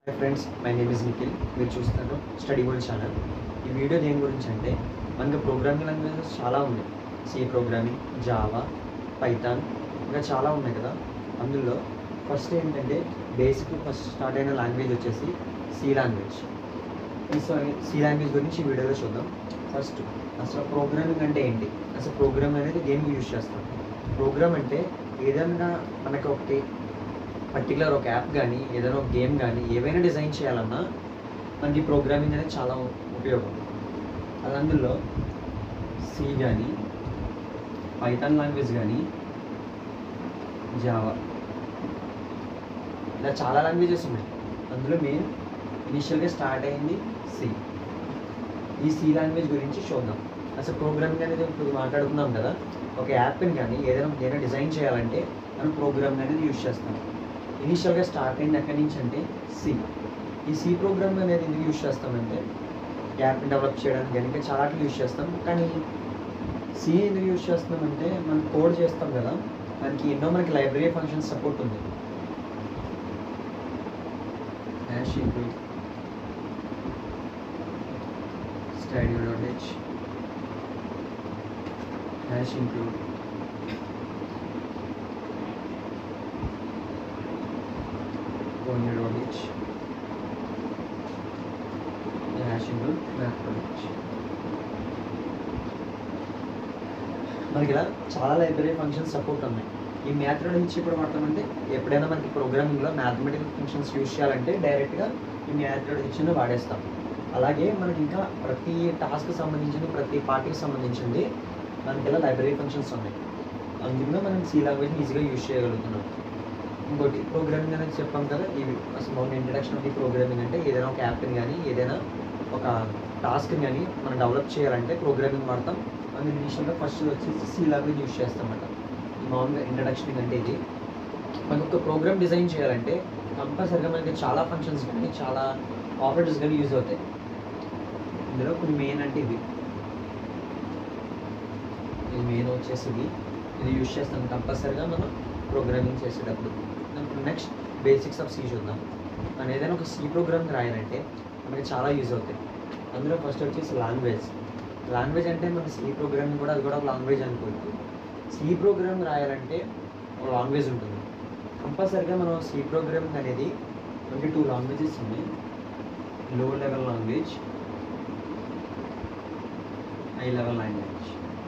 Hi friends my name is Nikhil మీరు చూస్తున్నారు study world channel ఈ వీడియో దేని గురించి అంటే మనకి ప్రోగ్రామింగ్ లాంగ్వేజెస్ చాలా ఉన్నాయి సి ప్రోగ్రామింగ్ జావా పైథాన్ ఇంకా చాలా ఉన్నాయి కదా అందులో ఫస్ట్ ఏంటంటే బేసిక్ ఫస్ట్ స్టార్ట్ అయిన లాంగ్వేజ్ వచ్చేసి సి లాంగ్వేజ్ ఈ సి లాంగ్వేజ్ గురించి ఈ వీడియోలో చూద్దాం ఫస్ట్ అసలు ప్రోగ్రామింగ్ అంటే ఏంటి అసలు ప్రోగ్రామ్ అనేది దేనికి యూజ్ చేస్తాం ప్రోగ్రామ్ అంటే ఏదైనా మనకి ఒకటి పర్టికులర్ ఒక యాప్ కానీ ఏదైనా ఒక గేమ్ కానీ ఏవైనా డిజైన్ చేయాలన్నా మనకి ప్రోగ్రామింగ్ అనేది చాలా ఉపయోగం అది అందులో సి కానీ పైథాన్ లాంగ్వేజ్ కానీ జావా ఇలా చాలా లాంగ్వేజెస్ ఉన్నాయి అందులో మెయిన్ ఇనిషియల్గా స్టార్ట్ అయింది సి ఈ సి లాంగ్వేజ్ గురించి చూద్దాం అసలు ప్రోగ్రామింగ్ అనేది ఇప్పుడు మాట్లాడుకున్నాం కదా ఒక యాప్ని కానీ ఏదైనా ఏదైనా డిజైన్ చేయాలంటే మనం ప్రోగ్రామింగ్ అనేది యూజ్ చేస్తాం ఇనిషియల్గా స్టార్ట్ అయింది ఎక్కడి నుంచి అంటే సి ఈ సి ప్రోగ్రామ్ అనేది ఎందుకు యూజ్ చేస్తామంటే యాప్ని డెవలప్ చేయడానికి కనుక చాలా యూజ్ చేస్తాం కానీ సి ఎందుకు యూజ్ చేస్తున్నామంటే మనం కోడ్ చేస్తాం కదా మనకి ఎన్నో మనకి లైబ్రరీ ఫంక్షన్ సపోర్ట్ ఉంది hash include stdio dot H hash include onion on each the hash include math on each మనకి ఇలా చాలా లైబ్రరీ ఫంక్షన్స్ సపోర్ట్ ఉన్నాయి ఈ మ్యాథ్ నుంచి ఇప్పుడు వాడతామంటే ఎప్పుడైనా మనకి ప్రోగ్రామింగ్లో మ్యాథమెటికల్ ఫంక్షన్స్ యూజ్ చేయాలంటే డైరెక్ట్గా ఈ మ్యాథ్ ఇచ్చింది వాడేస్తాం అలాగే మనకి ఇంకా ప్రతి టాస్క్ సంబంధించింది ప్రతి పార్టీకి సంబంధించింది మనకి ఇలా లైబ్రరీ ఫంక్షన్స్ ఉన్నాయి అందుకనే మనం సి లాంగ్వేజ్ ఈజీగా యూజ్ చేయగలుగుతున్నాం ఇంకోటి ప్రోగ్రామింగ్ అనేది చెప్పాం కదా ఇవి అసలు మన ఇంట్రడక్షన్ ఆఫ్ ది ప్రోగ్రామింగ్ అంటే ఏదైనా ఒక యాప్ని కానీ ఏదైనా ఒక టాస్క్ని కానీ మనం డెవలప్ చేయాలంటే ప్రోగ్రామింగ్ వాడతాం అందులో ఇనిషియల్గా ఫస్ట్ వచ్చేసి సి లాంగ్వేజ్ యూజ్ చేస్తామన్నమాట ఈ మామూలుగా ఇంట్రడక్షన్ అంటే ఇది మనకు ఒక ప్రోగ్రామ్ డిజైన్ చేయాలంటే కంపల్సరిగా మనకి చాలా ఫంక్షన్స్ కానీ చాలా ఆపరేటర్స్ కానీ యూజ్ అవుతాయి ఇందులో కొన్ని మెయిన్ అంటే ఇవి ఇది మెయిన్ వచ్చేసి ఇది ఇది యూజ్ చేస్తాం కంపల్సరిగా మనం ప్రోగ్రామింగ్ చేసేటప్పుడు ఇప్పుడు నెక్స్ట్ బేసిక్స్ ఆఫ్ సి చూద్దాం మనం ఏదైనా ఒక సి ప్రోగ్రామ్ రాయాలంటే మనకి చాలా యూజ్ అవుతాయి అందులో ఫస్ట్ వచ్చేసి లాంగ్వేజ్ లాంగ్వేజ్ అంటే మన సి ప్రోగ్రామింగ్ కూడా అది కూడా ఒక లాంగ్వేజ్ అనుకోవచ్చు సి ప్రోగ్రామ్ రాయాలంటే ఒక లాంగ్వేజ్ ఉంటుంది కంపల్సరిగా మనం సి ప్రోగ్రామింగ్ అనేది మనకి టూ లాంగ్వేజెస్ ఉన్నాయి low level language high level language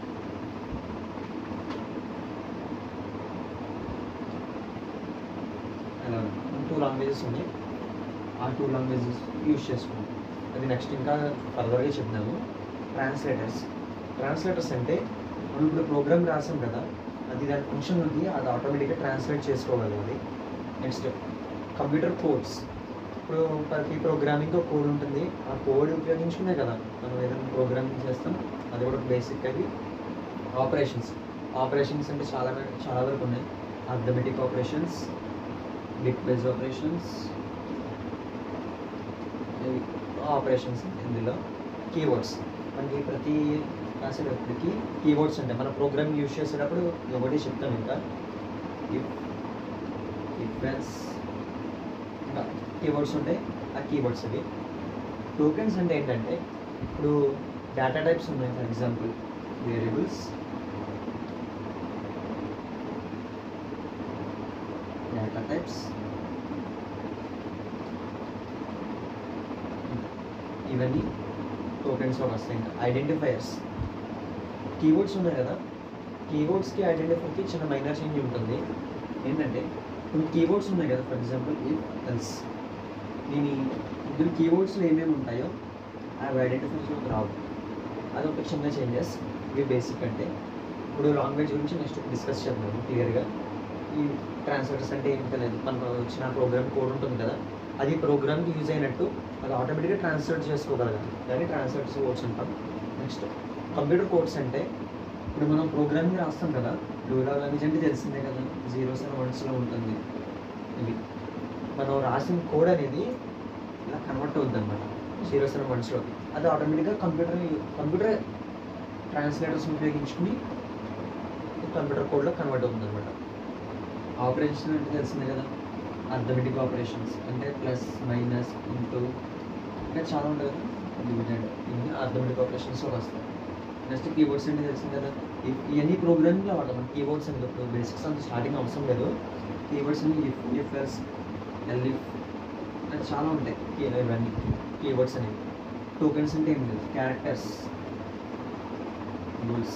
అలా టూ లాంగ్వేజెస్ ఉన్నాయి ఆ టూ లాంగ్వేజెస్ యూజ్ చేసుకున్నాం అది నెక్స్ట్ ఇంకా ఫర్దర్గా చెప్తాము ట్రాన్స్లేటర్స్ ట్రాన్స్లేటర్స్ అంటే మనం ఇప్పుడు ప్రోగ్రామ్ రాసాం కదా అది దాని ఫంక్షన్ ఉంది అది ఆటోమేటిక్గా ట్రాన్స్లేట్ చేసుకోగలగాలి నెక్స్ట్ కంప్యూటర్ కోడ్స్ ఇప్పుడు ప్రతి ప్రోగ్రామింగ్ ఒక కోడ్ ఉంటుంది ఆ కోడ్ ఉపయోగించుకునే కదా మనం ఏదైనా ప్రోగ్రామింగ్ చేస్తాం అది కూడా బేసిక్ అవి ఆపరేషన్స్ ఆపరేషన్స్ అంటే చాలా చాలా వరకు ఉన్నాయి arithmetic operations bit base operations operations ఇందులో కీవర్డ్స్ మనకి ప్రతి రాసేటప్పటికి కీవర్డ్స్ ఉంటాయి మన ప్రోగ్రామ్ యూజ్ చేసేటప్పుడు ఒకటి చెప్తాం ఇంకా ఇఫ్ ఇఫెన్స్ ఇంకా కీవర్డ్స్ ఉంటాయి ఆ కీవర్డ్స్ అవి టోకెన్స్ అంటే ఏంటంటే ఇప్పుడు డేటా టైప్స్ ఉన్నాయి for example variables data types ఇవన్నీ టోకెన్స్లో వస్తాయి ఇంకా ఐడెంటిఫైయర్స్ కీవర్డ్స్ ఉన్నాయి కదా కీవర్డ్స్కి ఐడెంటిఫైకి చిన్న మైనర్ చేంజ్ ఉంటుంది ఏంటంటే కొన్ని కీవర్డ్స్ ఉన్నాయి కదా ఫర్ ఎగ్జాంపుల్ ఇఫ్ ఎల్స్ దీని ఇందులో కీవర్డ్స్లో ఏమేమి ఉంటాయో అవి ఐడెంటిఫైస్లో రావు అది ఒక చిన్న చేంజెస్ ఇవి బేసిక్ అంటే ఇప్పుడు లాంగ్వేజ్ గురించి నెక్స్ట్ డిస్కస్ చేద్దాము క్లియర్గా ఈ ట్రాన్స్లేటర్స్ అంటే ఏం తెలియదు మనకు వచ్చిన ప్రోగ్రామ్ కోడ్ ఉంటుంది కదా అది ప్రోగ్రామ్కి యూజ్ అయినట్టు అది ఆటోమేటిక్గా ట్రాన్స్లేట్ చేసుకోగలగాలి దాన్ని ట్రాన్స్లేటర్స్ కోడ్స్ అంటాం నెక్స్ట్ కంప్యూటర్ కోడ్స్ అంటే ఇప్పుడు మనం ప్రోగ్రామింగ్ రాస్తాం కదా డూరా లాంగ్వేజ్ అంటే తెలిసిందే కదా జీరోస్ అండ్ వన్స్లో ఉంటుంది ఇది మనం రాసిన కోడ్ అనేది ఇలా కన్వర్ట్ అవుద్ది అనమాట జీరోస్ అండ్ వన్స్లో అది ఆటోమేటిక్గా కంప్యూటర్ కంప్యూటర్ ట్రాన్స్లేటర్స్ ఉపయోగించుకుని కంప్యూటర్ కోడ్లో కన్వర్ట్ అవుతుంది అనమాట ఆపరేషన్ అంటే తెలిసిందే కదా అర్థమెటిక్ ఆపరేషన్స్ అంటే ప్లస్ మైనస్ ఇంటూ ఇంకా చాలా ఉంటుంది కదా డివిజెండ్ ఇవన్నీ అర్థమెటిక్ ఆపరేషన్స్ వస్తాయి నెక్స్ట్ కీబోర్డ్స్ అంటే తెలిసింది కదా ఇ- ఇవన్నీ ప్రోగ్రామింగ్లో వాడతాం మన కీబోర్డ్స్ అని ఇప్పుడు బేసిక్స్ అంత స్టార్టింగ్ అవసరం లేదు కీబోర్డ్స్ అని if if else elif అది చాలా ఉంటాయి కీ- ఇవన్నీ కీబోర్డ్స్ అనేవి టోకెన్స్ అంటే ఏం లేదు క్యారెక్టర్స్ రూల్స్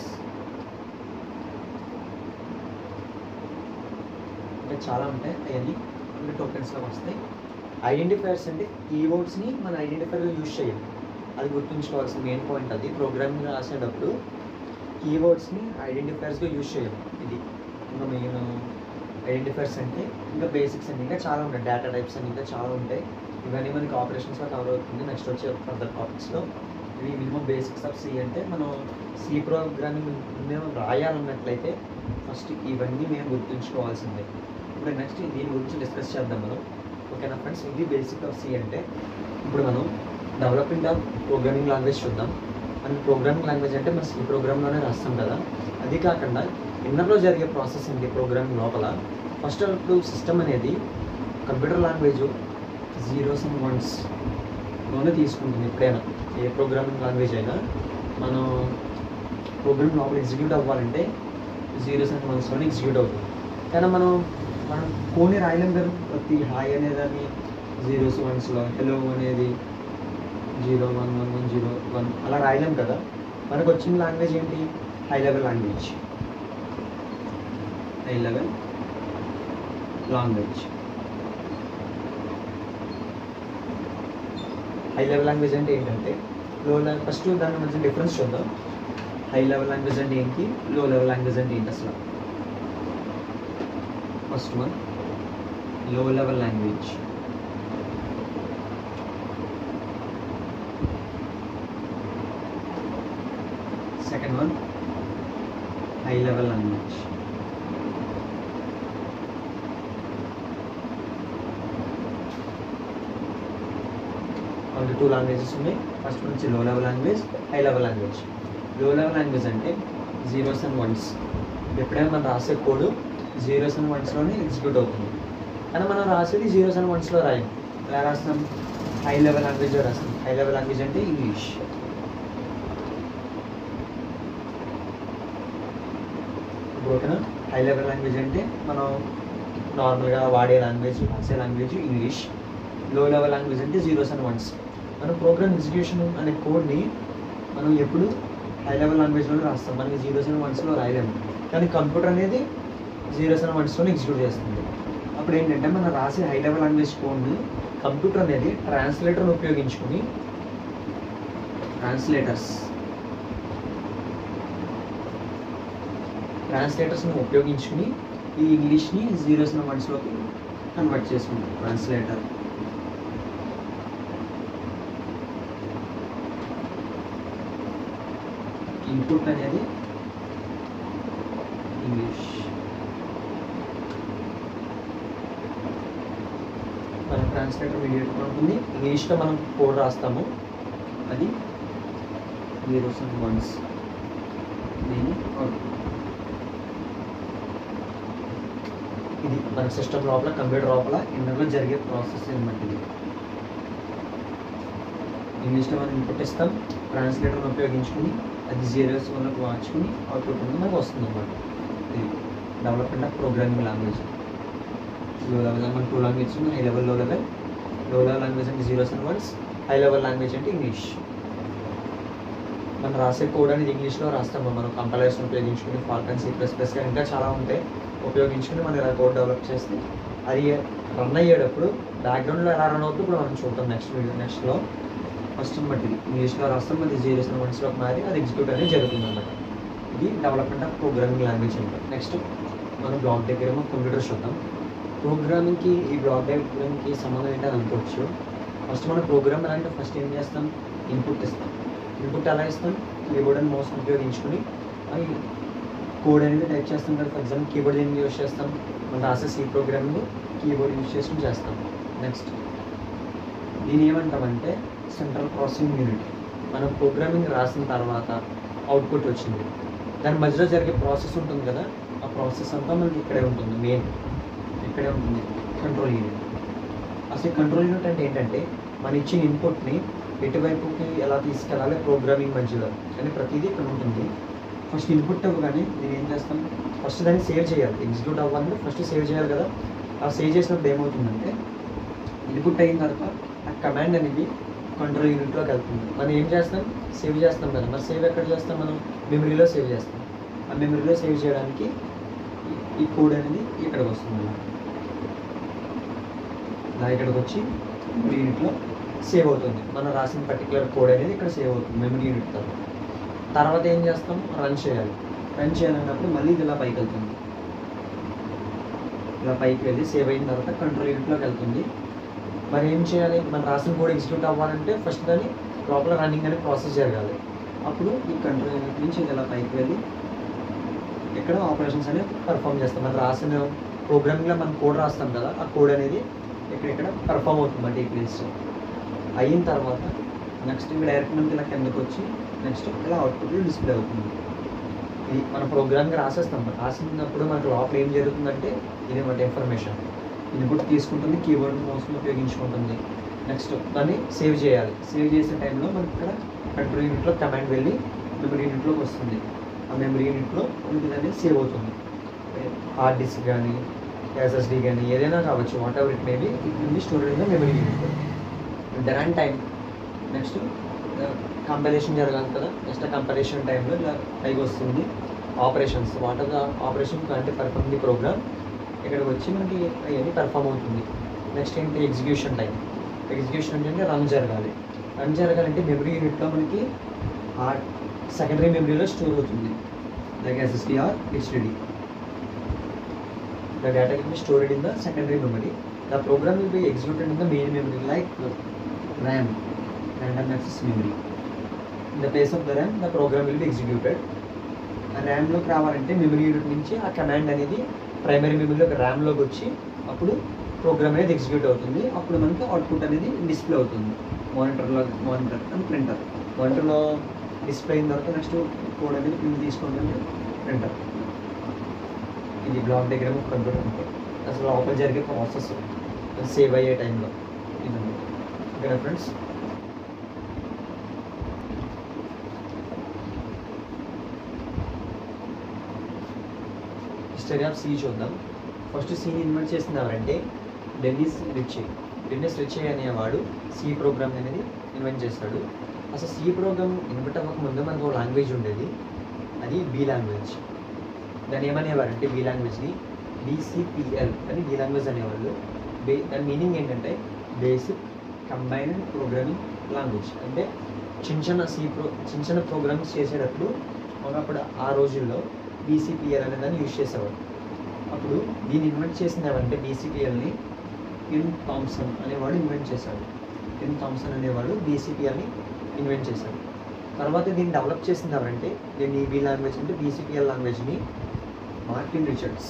ఇంకా చాలా ఉంటాయి అవన్నీ అన్ని టోకెన్స్లో వస్తాయి ఐడెంటిఫైర్స్ అంటే కీబోర్డ్స్ని మన ఐడెంటిఫైర్గా యూజ్ చేయాలి అది గుర్తుంచుకోవాల్సిన మెయిన్ పాయింట్ అది ప్రోగ్రామింగ్ రాసేటప్పుడు కీబోర్డ్స్ని ఐడెంటిఫైర్స్గా యూజ్ చేయాలి ఇది ఇంకా మెయిన్ ఐడెంటిఫైర్స్ అంటే ఇంకా బేసిక్స్ అని ఇంకా చాలా ఉంటాయి డేటా టైప్స్ అని ఇంకా చాలా ఉంటాయి ఇవన్నీ మనకి ఆపరేషన్స్లో కవర్ అవుతుంది నెక్స్ట్ వచ్చే ఫర్దర్ టాపిక్స్లో ఇవి మినిమం బేసిక్స్ ఆఫ్ సి అంటే మనం సి ప్రోగ్రామింగ్ మేము రాయాలన్నట్లయితే ఫస్ట్ ఇవన్నీ మేము గుర్తుంచుకోవాల్సిందే ఇప్పుడు నెక్స్ట్ దీని గురించి డిస్కస్ చేద్దాం మనం ఓకేనా ఫ్రెండ్స్ ఇది బేసిక్ ఆఫ్ సి అంటే ఇప్పుడు మనం డెవలప్మెంట్ ఆఫ్ ప్రోగ్రామింగ్ లాంగ్వేజ్ చూద్దాం అండ్ ప్రోగ్రామింగ్ లాంగ్వేజ్ అంటే మనం సి ప్రోగ్రామ్లోనే రాస్తాం కదా అది కాకుండా ఇన్నర్లో జరిగే ప్రాసెస్ ఏంటి ప్రోగ్రామింగ్ లోపల ఫస్ట్ ఇప్పుడు సిస్టమ్ అనేది computer language zeros and ones లోనే తీసుకుంటుంది ఎప్పుడైనా ఏ ప్రోగ్రామింగ్ లాంగ్వేజ్ అయినా మనం ప్రోగ్రామ్ లోపల ఎగ్జిక్యూట్ అవ్వాలంటే జీరోస్ అండ్ వన్స్లోనే ఎగ్జిక్యూట్ అవుతుంది కానీ మనం మనం కోని రాయలేం కదా ప్రతి హాయ్ అనేదాన్ని జీరోస్ వన్స్లో హెలో అనేది zero one one one zero one అలా రాయలేం కదా మనకు వచ్చిన లాంగ్వేజ్ ఏంటి high level language high level language high level language అంటే ఏంటంటే లో లెవెల్ ఫస్ట్ దాని మధ్య డిఫరెన్స్ చూద్దాం హై లెవెల్ లాంగ్వేజ్ అంటే ఏంటి లో లెవెల్ లాంగ్వేజ్ అంటే ఏంటి అసలు first one low level language second one high level language already two languages ఉన్నాయి ఫస్ట్ నుంచి low level language high level language low level language అంటే జీరోస్ అండ్ వన్స్ ఎప్పుడైనా మనం రాసే కోడ్ జీరోస్ అండ్ వన్స్లోనే ఎగ్జిక్యూట్ అవుతుంది కానీ మనం రాసేది జీరోస్ అండ్ వన్స్లో రాయం ఎలా రాస్తాం హై లెవెల్ లాంగ్వేజ్లో రాస్తాం హై లెవెల్ లాంగ్వేజ్ అంటే ఇంగ్లీష్ ఇప్పుడు ఓకేనా హై లెవెల్ లాంగ్వేజ్ అంటే మనం నార్మల్గా వాడే లాంగ్వేజ్ రాసే language English low level language అంటే జీరోస్ అండ్ వన్స్ మనం ప్రోగ్రామ్ ఎగ్జిక్యూషన్ అనే కోడ్ని మనం ఎప్పుడు హై లెవెల్ లాంగ్వేజ్లోనే రాస్తాం మనకి జీరోస్ అండ్ వన్స్లో రాయలేము కానీ కంప్యూటర్ అనేది జీరోస్ అండ్ వన్స్లోనే ఎగ్జిక్యూట్ చేస్తుంది అప్పుడు ఏంటంటే మనం రాసే హై లెవెల్ లాంగ్వేజ్ కోడ్ని కంప్యూటర్ అనేది ట్రాన్స్లేటర్ని ఉపయోగించుకుని ట్రాన్స్లేటర్స్ ట్రాన్స్లేటర్స్ని ఉపయోగించుకుని ఈ ఇంగ్లీష్ని జీరోస్ అండ్ వన్స్లోకి కన్వర్ట్ చేసుకుంటాం ట్రాన్స్లేటర్ ఇన్పుట్ అనేది ఇంగ్లీష్ మన ట్రాన్స్లేటర్ మీడియేట్ ఉంటుంది ఇంగ్లీష్లో మనం కోడ్ రాస్తాము అది జీరోస్ అండ్ వన్స్ దీని అవుట్పుట్ ఇది మన సిస్టమ్ లోపల కంప్యూటర్ లోపల ఇన్నర్లో జరిగే ప్రాసెస్ అనమాట ఇది ఇంగ్లీష్లో మనం ఇన్పుట్ ఇస్తాం ట్రాన్స్లేటర్ని ఉపయోగించుకుని అది జీరోస్ వన్లోకి మార్చుకుని అవుట్పుట్ అనేది మనకు వస్తుంది అనమాట ఇది development of programming language low level మన two language high level low level low level language అంటే zeros and ones high level language అంటే ఇంగ్లీష్ మనం రాసే కోడ్ అనేది ఇంగ్లీష్లో రాస్తాము మనం కంపైలర్స్ ఉపయోగించుకుని ఫాల్కన్ సి ప్లస్ ప్లస్ ఇంకా చాలా ఉంటాయి ఉపయోగించుకుని మనం ఇలా కోడ్ డెవలప్ చేస్తే అది రన్ అయ్యేటప్పుడు బ్యాక్గ్రౌండ్లో ఎలా రన్ అవుతుందో ఇప్పుడు మనం చూద్దాం నెక్స్ట్ వీడియో నెక్స్ట్లో ఫస్ట్ బట్టి ఇది ఇంగ్లీష్లో రాస్తాం అది జీరోస్ అండ్ వన్స్లోకి మారి అది ఎగ్జిక్యూట్ అనేది జరుగుతుంది అన్నమాట ఇది డెవలప్మెంట్ ఆఫ్ ప్రోగ్రామింగ్ లాంగ్వేజ్ అంటాం నెక్స్ట్ మనం బ్లాక్ దగ్గర కంప్యూటర్ చూద్దాం ప్రోగ్రామింగ్కి ఈ బ్లాక్ డయాగ్రామ్కి సంబంధం ఏంటని అనుకోవచ్చు ఫస్ట్ మనం ప్రోగ్రామ్ ఎలా అంటే ఫస్ట్ ఏం చేస్తాం ఇన్పుట్ ఇస్తాం ఇన్పుట్ ఎలా ఇస్తాం కీబోర్డ్ అండ్ మౌస్ ఉపయోగించుకుని అవి కోడ్ అనేది టైప్ చేస్తాం కదా ఫర్ ఎగ్జాంపుల్ కీబోర్డ్ ఏం యూస్ చేస్తాం మనం రాసే సి ప్రోగ్రామింగ్ కీబోర్డ్ యూస్ చేసుకుని చేస్తాం నెక్స్ట్ దీని ఏమంటామంటే సెంట్రల్ ప్రాసెసింగ్ యూనిట్ మనం ప్రోగ్రామింగ్ రాసిన తర్వాత అవుట్పుట్ వచ్చింది దాని మధ్యలో జరిగే ప్రాసెస్ ఉంటుంది కదా ఆ ప్రాసెస్ అంతా మనకి ఇక్కడే ఉంటుంది మెయిన్ ఇక్కడే ఉంటుంది కంట్రోల్ యూనిట్ అసలు కంట్రోల్ యూనిట్ అంటే ఏంటంటే మన ఇచ్చిన ఇన్పుట్ని ఎటువైపుకి ఎలా తీసుకెళ్ళాలి ప్రోగ్రామింగ్ మధ్యలో అని ప్రతిదీ ఇక్కడ ఉంటుంది ఫస్ట్ ఇన్పుట్ అవ్వగానే నేను ఏం చేస్తాను ఫస్ట్ దాన్ని సేవ్ చేయాలి ఎగ్జిక్యూట్ అవ్వాలంటే ఫస్ట్ సేవ్ చేయాలి కదా ఆ సేవ్ చేసినప్పుడు ఏమవుతుందంటే ఇన్పుట్ అయిన తర్వాత ఆ కమాండ్ అనేది కంట్రోల్ యూనిట్లోకి వెళ్తుంది మనం ఏం చేస్తాం సేవ్ చేస్తాం కదా మరి సేవ్ ఎక్కడ చేస్తాం మనం మెమరీలో సేవ్ చేస్తాం ఆ మెమరీలో సేవ్ చేయడానికి ఈ- ఈ కోడ్ అనేది ఇక్కడికి వస్తుంది ఇలా ఇక్కడికి వచ్చి మెమరీ యూనిట్లో సేవ్ అవుతుంది మనం రాసిన పర్టికులర్ కోడ్ అనేది ఇక్కడ సేవ్ అవుతుంది మెమరీ యూనిట్ తర్వాత తర్వాత ఏం చేస్తాం రన్ చేయాలి రన్ చేయాలన్నప్పుడు మళ్ళీ ఇది ఇలా పైకి వెళ్తుంది ఇలా పైకి వెళ్ళి సేవ్ అయిన తర్వాత కంట్రోల్ యూనిట్లోకి వెళ్తుంది మరి ఏం చేయాలి మనం రాసిన కోడ్ ఎగ్జిక్యూట్ అవ్వాలంటే ఫస్ట్ దాన్ని లోపల రన్నింగ్ అనే ప్రాసెస్ జరగాలి అప్పుడు ఈ కంట్రోల్ యూనిట్ నుంచి ఇది ఇలా పైకి వెళ్ళి ఇక్కడ ఆపరేషన్స్ అనేవి పర్ఫామ్ చేస్తాం మనం రాసిన ప్రోగ్రామింగ్లో మనం కోడ్ రాస్తాం కదా ఆ కోడ్ అనేది ఇక్కడ ఇక్కడ పర్ఫామ్ అవుతుంది అంటే ఈ ప్లేస్లో అయిన తర్వాత నెక్స్ట్ ఇంకా డైరెక్ట్ మనకి ఇలా కిందకి వచ్చి నెక్స్ట్ ఇలా అవుట్పుట్ డిస్ప్లే అవుతుంది ఇది మన ప్రోగ్రామ్కి రాసేస్తాం రాసినప్పుడు మనకు లోపల ఏం జరుగుతుందంటే ఇది మన ఇన్ఫర్మేషన్ ఇన్పుట్ తీసుకుంటుంది కీబోర్డ్ మౌస్ని ఉపయోగించుకుంటుంది నెక్స్ట్ దాన్ని సేవ్ చేయాలి సేవ్ చేసే టైంలో మనకి ఇక్కడ కంట్రోల్ యూనిట్లో కమాండ్ వెళ్ళి మెమరీ యూనిట్లోకి వస్తుంది ఆ మెమరీ యూనిట్లో మనకి ఇది అనేది సేవ్ అవుతుంది హార్డ్ డిస్క్ కానీ ఎస్ఎస్డి కానీ ఏదైనా కావచ్చు whatever it maybe it will be stored in the memory unit then and time next comparison జరగాలి కదా నెక్స్ట్ కంపరేషన్ టైంలో ఇలా పైకి వస్తుంది operations what are the operation అంటే పర్ఫామ్ ది ప్రోగ్రామ్ ఇక్కడికి వచ్చి మనకి అవన్నీ పెర్ఫామ్ అవుతుంది నెక్స్ట్ ఏంటి ఎగ్జిక్యూషన్ టైం ఎగ్జిక్యూషన్ అంటే రన్ జరగాలి రన్ జరగాలంటే మెమరీ యూనిట్లో మనకి ఆ సెకండరీ మెమరీలో స్టోర్ అవుతుంది like SSD or HDD the data can be stored in the secondary memory. The program will be executed in the main memory like RAM, random access memory. In the place of the RAM, the program will be executed. ఆ ర్యామ్లోకి రావాలంటే memory unit నుంచి ఆ command అనేది primary మెమరీలోకి ర్యామ్లోకి వచ్చి అప్పుడు programme అనేది execute అవుతుంది అప్పుడు మనకి అవుట్పుట్ అనేది డిస్ప్లే అవుతుంది మానిటర్లో మానిటర్ అండ్ ప్రింటర్ మానిటర్లో డిస్ప్లే అయిన తర్వాత నెక్స్ట్ కోడ్ అనేది ప్రింట్ తీసుకుంటుంది ప్రింటర్ ఇది బ్లాక్ దగ్గర కంప్యూటర్ ఉంటుంది అసలు లోపల జరిగే ప్రాసెస్ సేవ్ అయ్యే టైంలో ఇది ఓకేనా ఫ్రెండ్స్ హిస్టరీ ఆఫ్ సి చూద్దాం ఫస్ట్ సీని ఇన్వెంట్ చేసింది ఎవరంటే డెన్నిస్ రిచే డెన్నిస్ రిచే అనేవాడు సి ప్రోగ్రామ్ అనేది ఇన్వెంట్ చేశాడు అసలు సి ప్రోగ్రామ్ ఇన్వెంట్ అవ్వక ముందు మనకు ఒక లాంగ్వేజ్ ఉండేది అది బి లాంగ్వేజ్ దాన్ని ఏమనేవారంటే బి లాంగ్వేజ్ని బీసీపీఎల్ అని బి లాంగ్వేజ్ అనేవాళ్ళు బే దాని మీనింగ్ ఏంటంటే బేసిక్ కంబైన్డ్ ప్రోగ్రామింగ్ లాంగ్వేజ్ అంటే చిన్న చిన్న సి ప్రో చిన్న చిన్న ప్రోగ్రామ్స్ చేసేటప్పుడు ఒకప్పుడు ఆ రోజుల్లో బీసీపీఎల్ అనే దాన్ని యూజ్ చేసేవాడు అప్పుడు దీన్ని ఇన్వెంట్ చేసింది ఎవరంటే బీసీపీఎల్ని కిన్ థామ్సన్ అనేవాడు ఇన్వెంట్ చేశాడు కిన్ థామ్సన్ అనేవాడు బీసీపీఎల్ని ఇన్వెంట్ చేశాడు తర్వాత దీన్ని డెవలప్ చేసింది ఎవరంటే దీన్ని బీ లాంగ్వేజ్ అంటే బీసీపీఎల్ లాంగ్వేజ్ని మార్టిన్ రిచర్డ్స్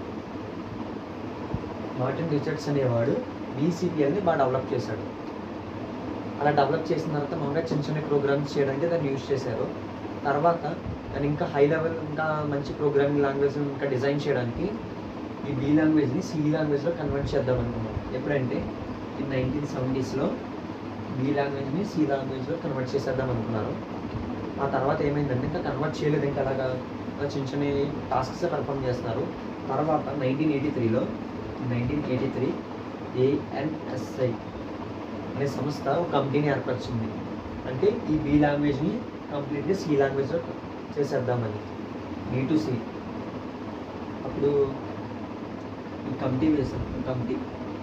మార్టిన్ రిచర్డ్స్ అనేవాడు బీసీపీఎల్ని బాగా డెవలప్ చేశాడు అలా డెవలప్ చేసిన తర్వాత మామూలుగా చిన్న చిన్న ప్రోగ్రామ్స్ చేయడానికి దాన్ని యూజ్ చేశారు తర్వాత దాన్ని ఇంకా హై లెవెల్ ఇంకా మంచి ప్రోగ్రామింగ్ లాంగ్వేజ్ ఇంకా డిజైన్ చేయడానికి ఈ బీ లాంగ్వేజ్ని సి లాంగ్వేజ్లో కన్వర్ట్ చేద్దాం అనుకున్నాం ఎప్పుడంటే ఈ నైన్టీన్ సెవెంటీస్లో బీ లాంగ్వేజ్ని సి లాంగ్వేజ్లో కన్వర్ట్ చేసేద్దాం అనుకున్నారు ఆ తర్వాత ఏమైందంటే ఇంకా కన్వర్ట్ చేయలేదు ఇంకా అలాగా ఇంకా చిన్న చిన్న టాస్క్స్ పర్ఫామ్ చేస్తున్నారు తర్వాత నైన్టీన్ ఎయిటీ త్రీలో నైన్టీన్ ఎయిటీ త్రీ ఏఎన్ఎస్ఐ అనే సంస్థ ఒక కంపెనీని ఏర్పరిచింది అంటే ఈ బి లాంగ్వేజ్ని కంప్లీట్గా సి లాంగ్వేజ్లో చేసేద్దామని బీ టు సి అప్పుడు ఈ కమిటీ వేశారు కమిటీ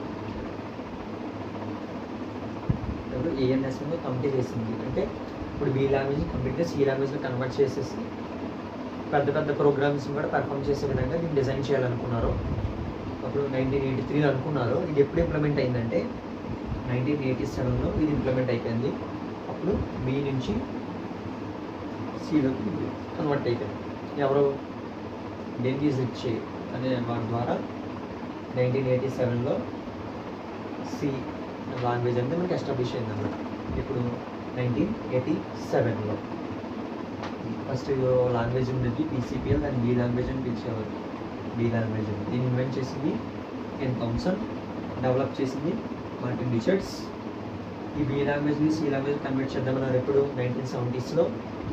ఎవరు ఏఎన్ఎస్ఎంలో కమిటీ వేసింది అంటే ఇప్పుడు బి లాంగ్వేజ్ కంప్లీట్గా సి లాంగ్వేజ్లో కన్వర్ట్ చేసేసి పెద్ద పెద్ద ప్రోగ్రామ్స్ కూడా పర్ఫామ్ చేసే విధంగా దీన్ని డిజైన్ చేయాలనుకున్నారు అప్పుడు నైన్టీన్ ఎయిటీ త్రీలో అనుకున్నారు ఇది ఎప్పుడు ఇంప్లిమెంట్ అయిందంటే నైన్టీన్ ఎయిటీ సెవెన్లో ఇది ఇంప్లిమెంట్ అయిపోయింది అప్పుడు బి నుంచి సిలోకి కన్వర్ట్ అయిపోయింది ఎవరు డెంగీస్ రిచ్ అనే వాడి ద్వారా నైన్టీన్ ఎయిటీ సెవెన్లో సి లాంగ్వేజ్ అనేది మనకి ఎస్టాబ్లిష్ అయింది అన్నమాట ఇప్పుడు నైన్టీన్ ఎయిటీ సెవెన్లో ఫస్ట్ లాంగ్వేజ్ ఉండేది పీసీపీఎల్ దాన్ని బీ లాంగ్వేజ్ అని పిలిచేవారు బీ లాంగ్వేజ్ అని దీన్ని ఇన్వెంట్ చేసింది ఎన్ థామ్సన్ డెవలప్ చేసింది మార్టిన్ రిచర్డ్స్ ఈ బి లాంగ్వేజ్ని సి లాంగ్వేజ్ కన్వర్ట్ చేద్దామన్నారు ఎప్పుడు నైన్టీన్ సెవెంటీస్లో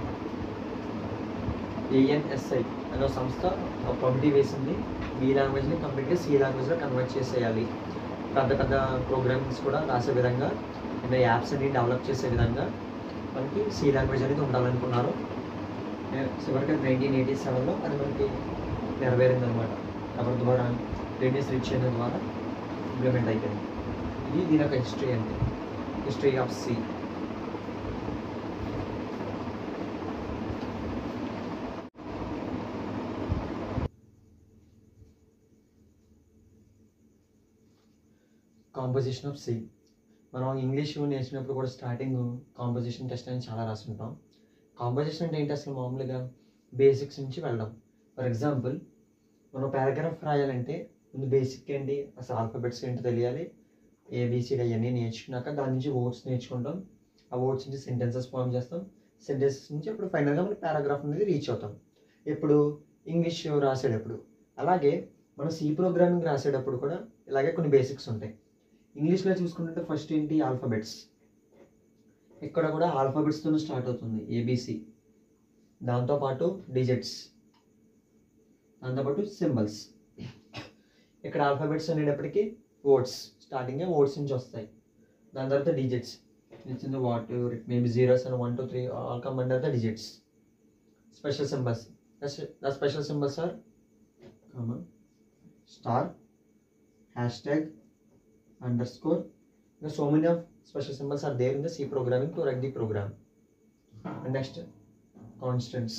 ఏఎన్ఎస్ఐ అనే ఒక సంస్థ ఒక కమిటీ వేసింది బి లాంగ్వేజ్ని కంప్లీట్గా సి లాంగ్వేజ్లో కన్వర్ట్ చేసేయాలి పెద్ద పెద్ద ప్రోగ్రామ్స్ కూడా రాసే విధంగా ఇంకా యాప్స్ అన్ని డెవలప్ చేసే విధంగా మనకి సి లాంగ్వేజ్ అనేది ఉండాలనుకున్నారు చివరికి నైన్టీన్ ఎయిటీ సెవెన్లో అది మనకి నెరవేరింది అనమాట ఎవరి ద్వారా రేడియస్ రీచ్ అయిన ద్వారా ఇంప్లిమెంట్ అయిపోయింది ఇది దీని యొక్క హిస్టరీ అండి history of C composition of C మనం ఇంగ్లీష్ నేర్చినప్పుడు కూడా స్టార్టింగ్ కాంపోజిషన్ టెస్ట్ అని చాలా రాస్తుంటాం కాంపోజిషన్ అంటే ఏంటి అసలు మామూలుగా బేసిక్స్ నుంచి వెళ్ళడం ఫర్ ఎగ్జాంపుల్ మనం పారాగ్రాఫ్ రాయాలంటే ముందు బేసిక్ ఏంటి అసలు ఆల్ఫాబెట్స్ ఏంటో తెలియాలి ఏబిసిడి అవన్నీ నేర్చుకున్నాక దాని నుంచి వర్డ్స్ నేర్చుకుంటాం ఆ వర్డ్స్ నుంచి సెంటెన్సెస్ ఫామ్ చేస్తాం సెంటెన్సెస్ నుంచి అప్పుడు ఫైనల్గా మనం పారాగ్రాఫ్ అనేది రీచ్ అవుతాం ఇప్పుడు ఇంగ్లీష్ రాసేటప్పుడు అలాగే మనం సి ప్రోగ్రామింగ్ రాసేటప్పుడు కూడా ఇలాగే కొన్ని బేసిక్స్ ఉంటాయి ఇంగ్లీష్లో చూసుకుంటే ఫస్ట్ ఏంటి ఆల్ఫాబెట్స్ ఇక్కడ కూడా ఆల్ఫాబెట్స్తో స్టార్ట్ అవుతుంది ఏబిసి దాంతోపాటు డిజిట్స్ దాంతోపాటు సింబల్స్ ఇక్కడ ఆల్ఫాబెట్స్ అనేటప్పటికీ వర్డ్స్ స్టార్టింగే వర్డ్స్ నుంచి వస్తాయి దాని తర్వాత digits it's in the what maybe zeros and one two three all come under the digits special symbols the special symbols are common star hash tag underscore. Because so many of special symbols are there in the C programming to write the program. And next, constants,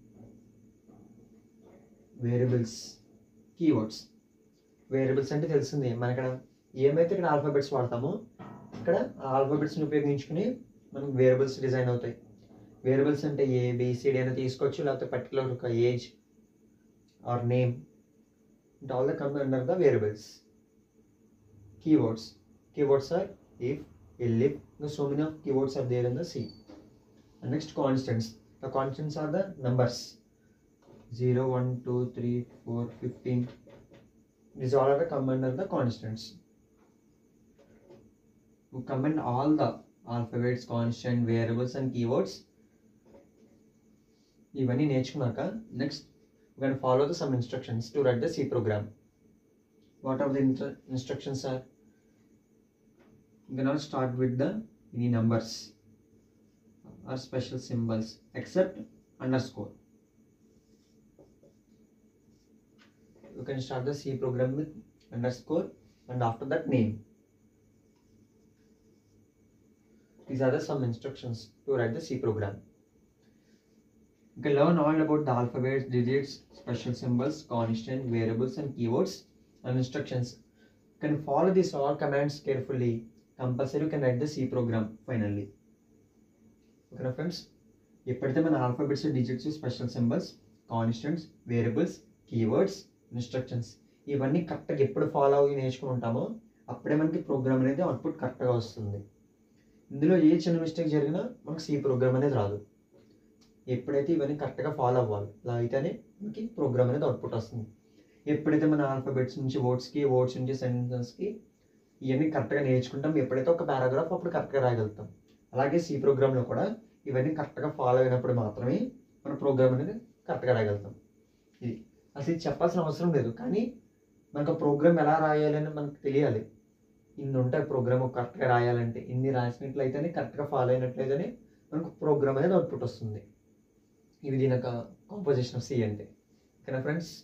variables keywords variables అంటే తెలిసింది మన ఇక్కడ ఏమైతే ఇక్కడ alphabets వాడతామో ఇక్కడ ఆ ఆల్ఫాబెట్స్ని ఉపయోగించుకుని మనకి వేరియబుల్స్ డిజైన్ అవుతాయి వేరియబుల్స్ అంటే ఏ బీసీడీ అనేది తీసుకోవచ్చు లేకపోతే పర్టికులర్ ఒక ఏజ్ ఆర్ నేమ్ అంటే all the come under the variables keywords. Keywords are if, elif, the so many of keywords are there in the C. And next constants. The constants are the numbers. 0, 1, 2, 3, 4, 15. These all are the come under the constants. We combine all the alphabets, constant, variables and keywords. ఇవన్నీ నేర్చుకున్నాక next one follow the some instructions to write the C program what are the instructions are you cannot start with the any numbers or special symbols except underscore you can start the c program with underscore and after that name these are the some instructions to write the c program you can learn all about the alphabets digits special symbols constant variables and keywords and instructions you can follow these all commands carefully compulsory can write the C program finally ఓకేనా friends ఎప్పుడైతే మన alphabets digits special symbols constants variables keywords instructions ఇవన్నీ కరెక్ట్గా ఎప్పుడు follow అయ్యి నేర్చుకుని ఉంటామో అప్పుడే మనకి ప్రోగ్రామ్ అనేది అవుట్పుట్ కరెక్ట్గా వస్తుంది ఇందులో ఏ చిన్న మిస్టేక్ జరిగినా మనకి సి ప్రోగ్రామ్ అనేది రాదు ఎప్పుడైతే ఇవన్నీ కరెక్ట్గా ఫాలో అవ్వాలి ఇలా అయితేనే మనకి ప్రోగ్రామ్ అనేది అవుట్పుట్ వస్తుంది ఎప్పుడైతే మన ఆల్ఫాబెట్స్ నుంచి వర్డ్స్కి వర్డ్స్ నుంచి సెంటెన్సెస్కి ఇవన్నీ కరెక్ట్గా నేర్చుకుంటాం ఎప్పుడైతే ఒక పారాగ్రాఫ్ అప్పుడు కరెక్ట్గా రాయగలుగుతాం అలాగే సి ప్రోగ్రామ్లో కూడా ఇవన్నీ కరెక్ట్గా ఫాలో అయినప్పుడు మాత్రమే మన ప్రోగ్రామ్ అనేది కరెక్ట్గా రాయగలుగుతాం ఇది అసలు ఇది చెప్పాల్సిన అవసరం లేదు కానీ మనకు ప్రోగ్రామ్ ఎలా రాయాలని మనకు తెలియాలి ఇన్ని ఉంటాయి ప్రోగ్రామ్ కరెక్ట్గా రాయాలంటే ఇన్ని రాసినట్లయితేనే కరెక్ట్గా ఫాలో అయినట్లయితేనే మనకు ప్రోగ్రామ్ అనేది అవుట్పుట్ వస్తుంది ఇది దీని యొక్క కాంపోజిషన్ ఆఫ్ సి అంటే ఓకేనా ఫ్రెండ్స్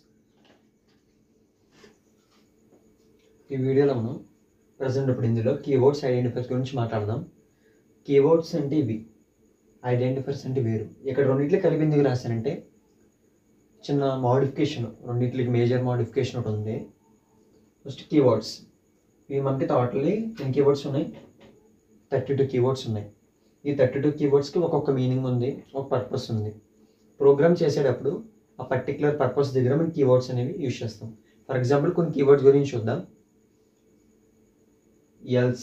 ఈ వీడియోలో మనం ప్రజెంట్ ఇప్పుడు ఇందులో కీవర్డ్స్ ఐడెంటిఫైర్స్ గురించి మాట్లాడదాం కీవర్డ్స్ అంటే ఇవి ఐడెంటిఫైర్స్ అంటే వేరు ఇక్కడ రెండింటిలో కలిపి ఎందుకు రాశానంటే చిన్న మోడిఫికేషన్ రెండింటికి మేజర్ మోడిఫికేషన్ ఒకటి ఉంది ఫస్ట్ కీవర్డ్స్ ఇవి మనకి టోటల్లీ ఎన్ని కీవర్డ్స్ ఉన్నాయి థర్టీ టూ కీవర్డ్స్ ఉన్నాయి ఈ థర్టీ టూ కీవర్డ్స్కి ఒక్కొక్క మీనింగ్ ఉంది ఒక పర్పస్ ఉంది ప్రోగ్రామ్ చేసేటప్పుడు ఆ పర్టికులర్ పర్పస్ దగ్గర మనం కీవర్డ్స్ అనేవి యూజ్ చేస్తాం ఫర్ ఎగ్జాంపుల్ కొన్ని కీవర్డ్స్ గురించి చూద్దాం ఎల్స్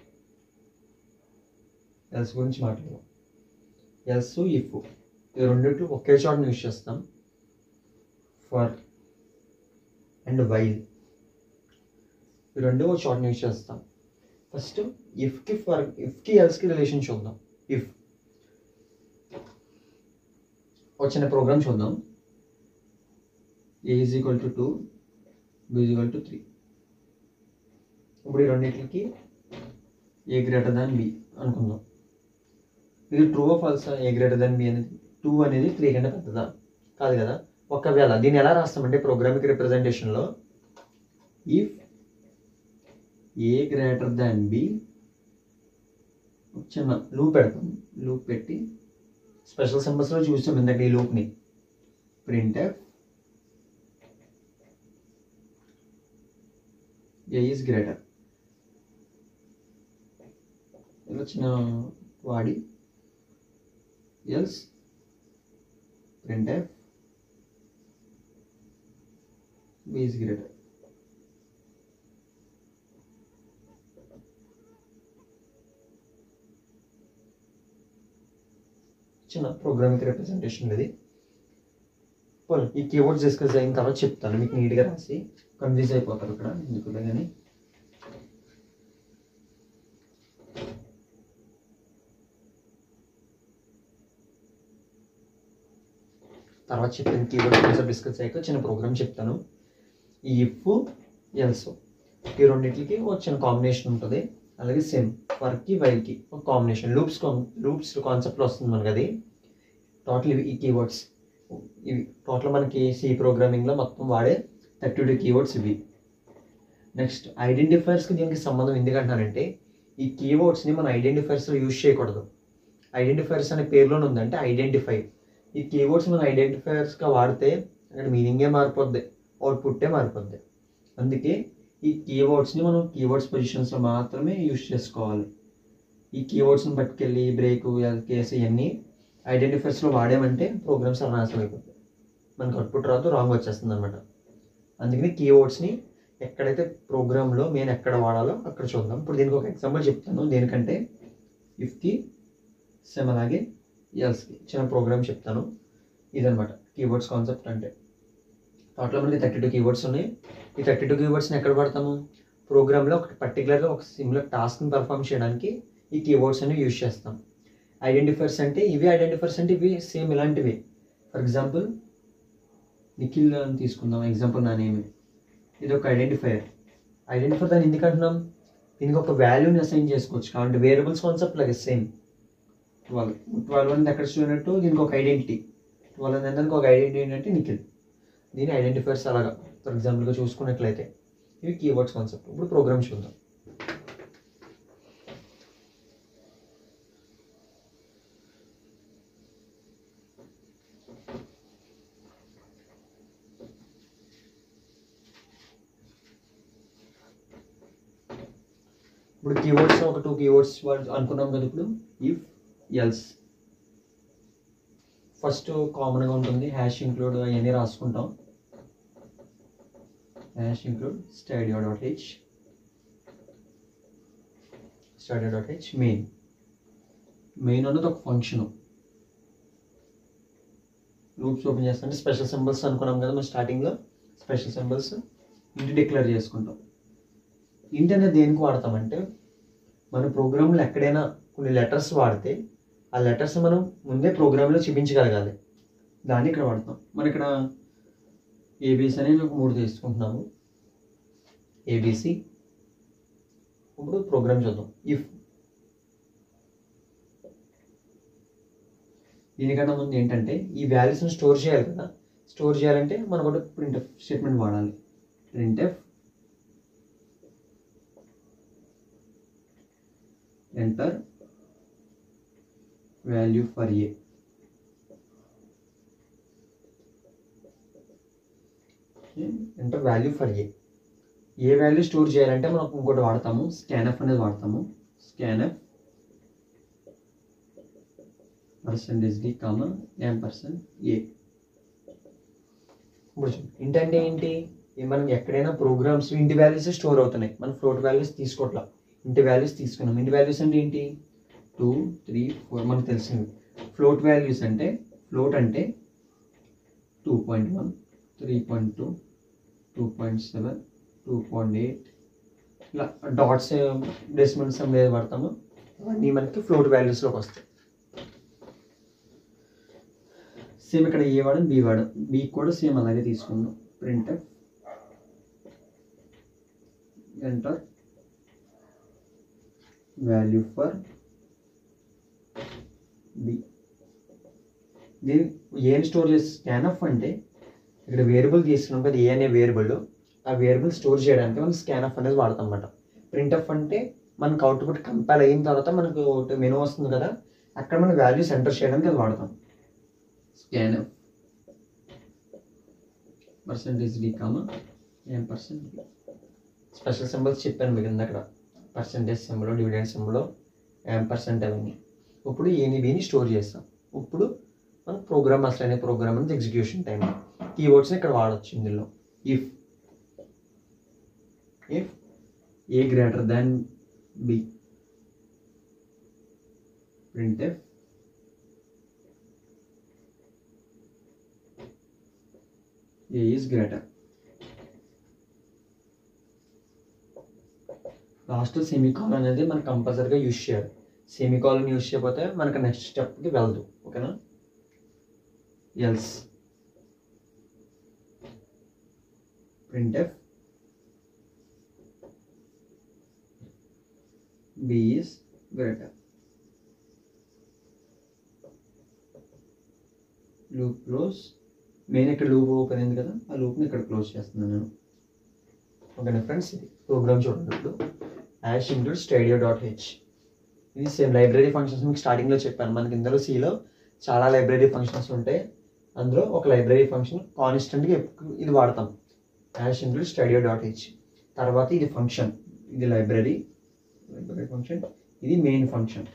ఎల్స్ గురించి మాట్లాడదాం ఎల్స్ ఇఫ్ ఈ రెండిట్లు ఒకే చోట యూజ్ చేస్తాం ఫర్ అండ్ వైల్ ఈ రెండు ఒక చోట యూజ్ చేస్తాం ఫస్ట్ ఇఫ్కి ఫర్ ఇఫ్కి ఎల్స్కి రిలేషన్ చూద్దాం ఇఫ్ వచ్చిన ప్రోగ్రామ్ చూద్దాం A is equal to two B is equal to three ఇప్పుడు ఈ రెండింటికి ఏ గ్రేటర్ దాన్ బి అనుకుందాం ఇది ట్రూ ఆఫ్ ఫాల్సా ఏ గ్రేటర్ దాన్ బి అనేది టూ అనేది త్రీ కంటే పెద్దదా కాదు కదా ఒకవేళ దీన్ని ఎలా రాస్తామంటే ప్రోగ్రామిక్ రిప్రజెంటేషన్లో if A greater than B చిన్న లూప్ పెడతాం లూప్ పెట్టి స్పెషల్ సింబల్స్లో చూసాం ఇందాక ఈ లూప్ని ప్రింట్ ఏ ఈజ్ గ్రేటర్ ఇలా చిన్న వాడి else print B is greater చిన్న ప్రోగ్రామిక్ రిప్రజెంటేషన్ ఇది పోనీ ఈ కీబోర్డ్స్ డిస్కస్ అయిన తర్వాత చెప్తాను మీకు నీట్గా రాసి కన్ఫ్యూజ్ అయిపోతారు ఇక్కడ ఎందుకు కానీ తర్వాత చెప్పిన కీబోర్డ్ కాన్సెప్ట్ డిస్కస్ అయ్యాక చిన్న ప్రోగ్రామ్ చెప్తాను ఈ ఇఫ్ ఎల్స్ ఈ రెండింటికి ఒక చిన్న కాంబినేషన్ ఉంటుంది అలాగే సేమ్ ఫర్కి వైల్కి ఒక కాంబినేషన్ లూప్స్ లూప్స్ కాన్సెప్ట్లో వస్తుంది మనకి అది టోటల్ ఇవి ఈ కీవర్డ్స్ ఇవి టోటల్ మనకి సి ప్రోగ్రామింగ్లో మొత్తం వాడే థర్టీ టూ కీవర్డ్స్ ఇవి నెక్స్ట్ ఐడెంటిఫైర్స్కి దీనికి సంబంధం ఎందుకంటానంటే ఈ కీవర్డ్స్ని మనం ఐడెంటిఫైర్స్లో యూజ్ చేయకూడదు ఐడెంటిఫైర్స్ అనే పేరులోనే ఉందంటే ఐడెంటిఫై ఈ కీవర్డ్స్ మనం ఐడెంటిఫైర్స్గా వాడితే అక్కడ మీనింగే మారిపోద్ది అవుట్పుట్టే మారిపోద్ది అందుకే ఈ కీవర్డ్స్ని మనం కీవర్డ్స్ పొజిషన్స్లో మాత్రమే యూజ్ చేసుకోవాలి ఈ కీవర్డ్స్ని పట్టుకెళ్ళి బ్రేక్ కేసు ఇవన్నీ ఐడెంటిఫైర్స్లో వాడామంటే ప్రోగ్రామ్స్ నాశనం అయిపోతాయి మనకు అవుట్పుట్ రాదు రాంగ్ వచ్చేస్తుంది అనమాట అందుకని కీవర్డ్స్ని ఎక్కడైతే ప్రోగ్రాంలో మెయిన్ ఎక్కడ వాడాలో అక్కడ చూద్దాం ఇప్పుడు దీనికి ఒక ఎగ్జాంపుల్ చెప్తాను దేనికంటే ఇఫ్కి సేమ్ అలాగే ఎల్స్కి చిన్న ప్రోగ్రామ్ చెప్తాను ఇదనమాట కీవర్డ్స్ కాన్సెప్ట్ అంటే దాంట్లో మనకి థర్టీ టూ కీవర్డ్స్ ఉన్నాయి ఈ థర్టీ టూ కీవర్డ్స్ని ఎక్కడ పడతాము ప్రోగ్రామ్లో ఒక పర్టికులర్గా ఒక సిమిలర్ టాస్క్ని పర్ఫామ్ చేయడానికి ఈ కీవర్డ్స్ అనేవి యూజ్ చేస్తాం ఐడెంటిఫైర్స్ అంటే ఇవి ఐడెంటిఫైర్స్ అంటే ఇవి సేమ్ ఇలాంటివి ఫర్ ఎగ్జాంపుల్ నిఖిల్ అని తీసుకుందాం ఎగ్జాంపుల్ నా నేమ్ ఇది ఒక ఐడెంటిఫైయర్ ఐడెంటిఫైర్ దాన్ని ఎందుకు అంటున్నాం దీనికి ఒక వాల్యూని అసైన్ చేసుకోవచ్చు కాబట్టి వేరియబుల్స్ కాన్సెప్ట్ లాగే సేమ్ ట్వెల్వ్ ట్వెల్వ్ అనేది ఎక్కడ చూడనట్టు దీనికి ఒక ఐడెంటిటీ ట్వెల్వ్ అనేది దానికి ఒక ఐడెంటిటీ ఏంటంటే నిఖిల్ దీని ఐడెంటిఫైర్స్ అలాగా ఫర్ ఎగ్జాంపుల్గా చూసుకున్నట్లయితే ఇవి కీవర్డ్స్ కాన్సెప్ట్ ఇప్పుడు ప్రోగ్రామ్ చూద్దాం ఇప్పుడు కీవర్డ్స్ ఒక టూ కీవర్డ్స్ అనుకున్నాం కదా ఇప్పుడు ఇఫ్ ఎల్స్ ఫస్ట్ కామన్గా ఉంటుంది హ్యాష్ ఇంక్లూడ్ అవన్నీ రాసుకుంటాం hash include stdio dot h stdio dot h main main అన్నది ఒక ఫంక్షన్ లూప్స్ ఓపెన్ చేస్తుంటే స్పెషల్ సింబల్స్ అనుకున్నాం కదా మనం స్టార్టింగ్లో స్పెషల్ సింబల్స్ ఇంటి డిక్లేర్ చేసుకుంటాం ఇంటి అనేది దేనికి వాడతామంటే మన ప్రోగ్రాంలో ఎక్కడైనా కొన్ని లెటర్స్ వాడితే ఆ లెటర్స్ మనం ముందే ప్రోగ్రాంలో చూపించగలగాలి దాన్ని ఇక్కడ వాడతాం మనం ఇక్కడ ఏబీసీ అనేది ఒక మూడు తీసుకుంటున్నాము ఏబీసీ ఇప్పుడు ప్రోగ్రామ్ చూద్దాం ఇఫ్ దీనికన్నా ముందు ఏంటంటే ఈ వాల్యూస్ని స్టోర్ చేయాలి కదా స్టోర్ చేయాలంటే మనం ఒకటి ప్రింట్ఎఫ్ స్టేట్మెంట్ వాడాలి printf enter value for A enter value for A A value store చేయాలంటే మనం ఇంకోటి వాడతాము స్కాన్ఎఫ్ అనేది వాడతాము scanf percentage D comma M percent A ఇప్పుడు ఇంటి అంటే ఏంటి ఈ మనం ఎక్కడైనా ప్రోగ్రామ్స్ ఇంటి వాల్యూస్ స్టోర్ అవుతున్నాయి మనం ఫ్లోట్ వాల్యూస్ తీసుకోవట్లా ఇంటి వాల్యూస్ తీసుకున్నాం ఇంటి వాల్యూస్ అంటే ఏంటి టూ త్రీ ఫోర్ మనకు తెలిసింది ఫ్లోట్ వాల్యూస్ అంటే ఫ్లోట్ అంటే two point one three point two two point seven two point eight ఇలా డాట్స్ డెసిమల్ సమ్ ఏది వాడతామో అవన్నీ మనకి ఫ్లోట్ వాల్యూస్లోకి వస్తాయి సేమ్ ఇక్కడ ఏ వాడడం బి వాడడం బి కూడా సేమ్ అలాగే తీసుకుందాం print enter value for B దీని ఏం స్టోర్ చేసి స్కాన్ ఆఫ్ అంటే ఇక్కడ వేరియబుల్ తీసుకున్నాం కదా ఏ అనే వేరియబుల్ ఆ వేరియబుల్ స్టోర్ చేయడానికి మనం స్కాన్ ఆఫ్ అనేది వాడతాం అన్నమాట ప్రింట్ ఆఫ్ అంటే మనకు అవుట్పుట్ కంపైల్ అయిన తర్వాత మనకు మెనూ వస్తుంది కదా అక్కడ మన వాల్యూస్ ఎంటర్ చేయడానికి అది వాడతాం scan of percentage D comma M percent special symbols చెప్పాను మీకు అక్కడ percentage symbol dividend symbol M percent అవన్నీ ఇప్పుడు ఏని బీని స్టోర్ చేస్తాం ఇప్పుడు మనం ప్రోగ్రామ్ అసలు అనే ప్రోగ్రామ్ అనేది ఎగ్జిక్యూషన్ టైం కీవర్డ్స్ని ఇక్కడ వాడచ్చు ఇందులో if if A greater than B print F A is greater last semicolon అనేది మనం కంపల్సరీగా యూజ్ చేయాలి సెమీకాలన్ యూజ్ చేయకపోతే మనకు నెక్స్ట్ స్టెప్కి వెళ్ళదు ఓకేనా else printf b is greater loop close main ఇక్కడ లూప్ ఓపెన్ అయింది కదా ఆ లూప్ని ఇక్కడ క్లోజ్ చేస్తున్నాను నేను ఓకేనా ఫ్రెండ్స్ ఇది ప్రోగ్రామ్ చూడండి ఇప్పుడు hash include stdio dot h ఇది సేమ్ లైబ్రరీ ఫంక్షన్స్ మీకు స్టార్టింగ్లో చెప్పాను మనకి ఇందులో సిలో చాలా లైబ్రరీ ఫంక్షన్స్ ఉంటాయి అందులో ఒక లైబ్రరీ ఫంక్షన్ కాన్స్టెంట్గా ఇది వాడతాం hash include stdio dot h తర్వాత ఇది ఫంక్షన్ ఇది లైబ్రరీ లైబ్రరీ ఫంక్షన్ ఇది మెయిన్ ఫంక్షన్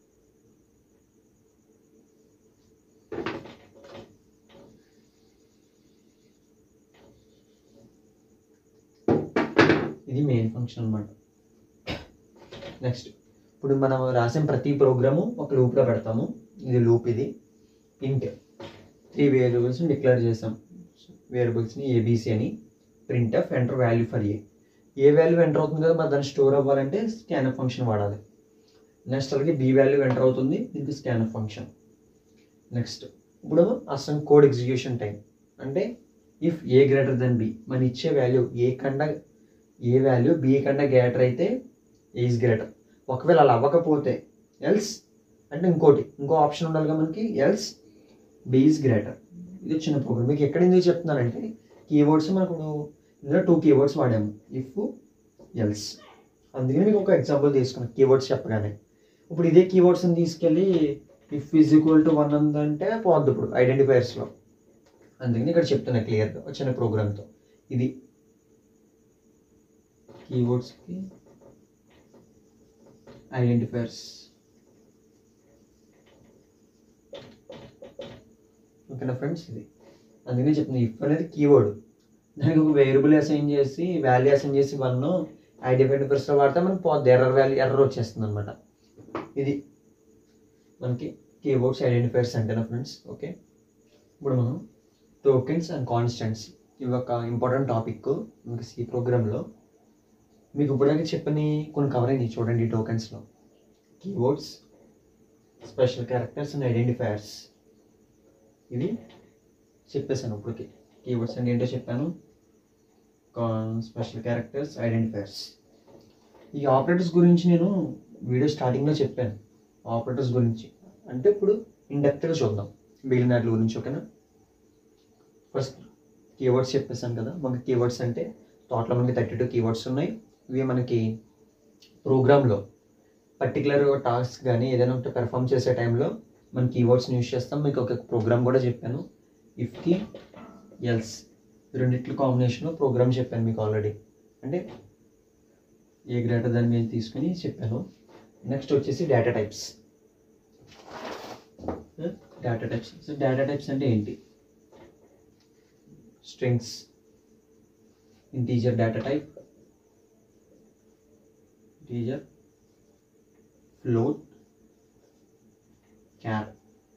ఇది మెయిన్ ఫంక్షన్ అన్నమాట నెక్స్ట్ ఇప్పుడు మనం రాసిన ప్రతి ప్రోగ్రాము ఒక లూప్లో పెడతాము ఇది లూప్ ఇది ఇంట్ త్రీ వేరియబుల్స్ని డిక్లేర్ చేసాం వేరియబుల్స్ని ఏబీసీ అని print of enter value for A A value enter అవుతుంది కదా మరి దాన్ని స్టోర్ అవ్వాలంటే స్కాన్ఎఫ్ ఫంక్షన్ వాడాలి నెక్స్ట్ అలాగే బి వాల్యూ ఎంటర్ అవుతుంది దీనికి స్కాన్ఎఫ్ ఫంక్షన్ నెక్స్ట్ ఇప్పుడు అసలు కోడ్ ఎగ్జిక్యూషన్ టైం అంటే if A greater then B మన ఇచ్చే వాల్యూ ఏ కన్నా ఏ వాల్యూ బి కన్నా గ్రేటర్ అయితే ఈజ్ గ్రేటర్ ఒకవేళ అలా అవ్వకపోతే ఎల్స్ అంటే ఇంకోటి ఇంకో ఆప్షన్ ఉండాలిగా మనకి ఎల్స్ బి ఈజ్ గ్రేటర్ ఇది చిన్న ప్రోగ్రామ్ మీకు ఎక్కడ ఎందుకు చెప్తున్నానంటే కీవర్డ్స్ మనకు ఇందులో టూ కీవర్డ్స్ వాడాము ఇఫ్ ఎల్స్ అందుకని మీకు ఒక ఎగ్జాంపుల్ తీసుకున్నాను కీవర్డ్స్ చెప్పగానే ఇప్పుడు ఇదే కీవర్డ్స్ని తీసుకెళ్ళి if is equal to one ఉందంటే పోద్ది ఇప్పుడు ఐడెంటిఫైయర్స్లో అందుకని ఇక్కడ చెప్తున్నా క్లియర్గా వచ్చిన ప్రోగ్రామ్తో ఇది కీవర్డ్స్కి ఐడెంటిఫైయర్స్ ఓకేనా ఫ్రెండ్స్ ఇది అందుకనే చెప్తుంది ఇఫ్ అనేది కీవర్డ్ దానికి ఒక వేరియబుల్ అసైన్ చేసి వాల్యూ అసైన్ చేసి వన్ ఐడెంటిఫైర్స్లో వాడితే మనకి పోద్ది ఎర్రర్ వాల్యూ ఎర్రర్ వచ్చేస్తుంది అనమాట ఇది మనకి కీబోర్డ్స్ ఐడెంటిఫైర్స్ అంటేనా ఫ్రెండ్స్ ఓకే ఇప్పుడు మనం టోకెన్స్ అండ్ కాన్స్టెంట్స్ ఇవి ఒక ఇంపార్టెంట్ టాపిక్ మనకి సి ప్రోగ్రాంలో మీకు ఇప్పటిదాకా చెప్పని కొన్ని కవర్ అయినాయి చూడండి ఈ టోకెన్స్లో keyboards special characters and identifiers ఇవి చెప్పేశాను ఇప్పటికి కీవర్డ్స్ అంటే ఏంటో చెప్పాను స్పెషల్ క్యారెక్టర్స్ ఐడెంటిఫైయర్స్ ఈ ఆపరేటర్స్ గురించి నేను వీడియో స్టార్టింగ్లో చెప్పాను ఆపరేటర్స్ గురించి అంటే ఇప్పుడు ఇండెప్త్గా చూద్దాం మిగిలిన వాటి గురించి ఓకేనా ఫస్ట్ కీవర్డ్స్ చెప్పేసాను కదా మనకి కీవర్డ్స్ అంటే టోటల్ మనకి థర్టీ టూ కీవర్డ్స్ ఉన్నాయి ఇవి మనకి ప్రోగ్రాంలో పర్టికులర్ టాస్క్ కానీ ఏదైనా ఒకటి పెర్ఫామ్ చేసే టైంలో మనం కీవర్డ్స్ని యూస్ చేస్తాం మీకు ఒక ప్రోగ్రామ్ కూడా చెప్పాను ఇఫ్కి ఎల్స్ రెండిట్ల కాంబినేషన్లో ప్రోగ్రామ్ చెప్పాను మీకు ఆల్రెడీ అంటే ఏ గ్రేటర్ దాన్ని నేను తీసుకుని చెప్పాను నెక్స్ట్ వచ్చేసి data types data types so data types అంటే ఏంటి strings integer data type integer float char